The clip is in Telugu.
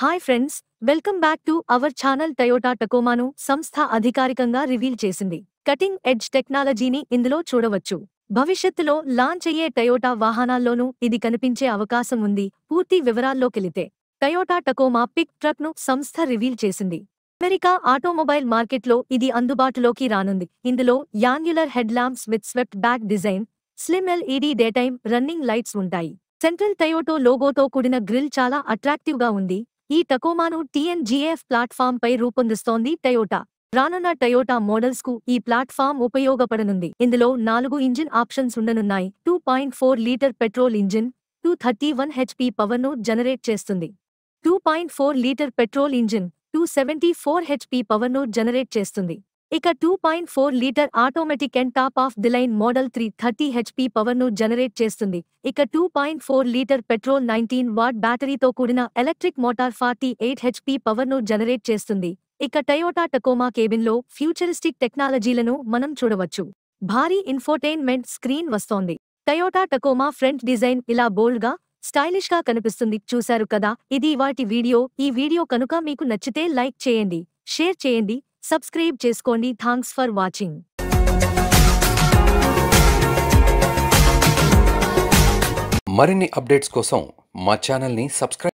hi friends welcome back to our channel Toyota టకోమాను సంస్థ అధికారికంగా రివీల్ చేసింది కటింగ్ ఎడ్జ్ టెక్నాలజీని ఇందులో చూడవచ్చు భవిష్యత్తులో లాంచ్ అయ్యే టయోటా వాహనాల్లోనూ ఇది కనిపించే అవకాశం ఉంది పూర్తి వివరాల్లోకెళితే టయోటా టకోమా పిక్ ట్రక్ ను సంస్థ రివీల్ చేసింది అమెరికా ఆటోమొబైల్ మార్కెట్లో ఇది అందుబాటులోకి రానుంది ఇందులో angular head lamps with swept back design slim LED daytime running lights central సెంట్రల్ టయోటో లోగోతో కూడిన గ్రిల్ చాలా అట్రాక్టివ్ గా ఉంది ఈ టకోమాను టీఎన్జీఎఫ్ ప్లాట్ఫామ్ పై రూపొందిస్తోంది టయోటా రానున్న టయోటా మోడల్స్ కు ఈ ప్లాట్ఫామ్ ఉపయోగపడనుంది ఇందులో నాలుగు ఇంజిన్ ఆప్షన్స్ ఉండనున్నాయి two point four litre petrol engine two thirty one HP పవర్ను జనరేట్ చేస్తుంది two point four litre petrol engine two seventy four HP పవర్ను జనరేట్ చేస్తుంది ఇక two point four litre automatic and top of the line model three thirty HP పవర్ను జనరేట్ చేస్తుంది ఇక two point four litre petrol nineteen watt బ్యాటరీతో కూడిన electric motor forty eight HP పవర్ను జనరేట్ చేస్తుంది ఇక టయోటా టకోమా కేబిన్లో ఫ్యూచరిస్టిక్ టెక్నాలజీలను మనం చూడవచ్చు భారీ ఇన్ఫోటైన్మెంట్ స్క్రీన్ వస్తోంది టయోటా టకోమా ఫ్రంట్ డిజైన్ ఇలా బోల్డ్గా స్టైలిష్ గా కనిపిస్తుంది చూశారు కదా ఇది వాటి వీడియో ఈ వీడియో కనుక మీకు నచ్చితే లైక్ చేయండి షేర్ చేయండి సబ్స్క్రైబ్ చేసుకోండి థాంక్స్ ఫర్ వాచింగ్ మరిన్ని అప్డేట్స్ కోసం మా ఛానల్ని సబ్స్క్రైబ్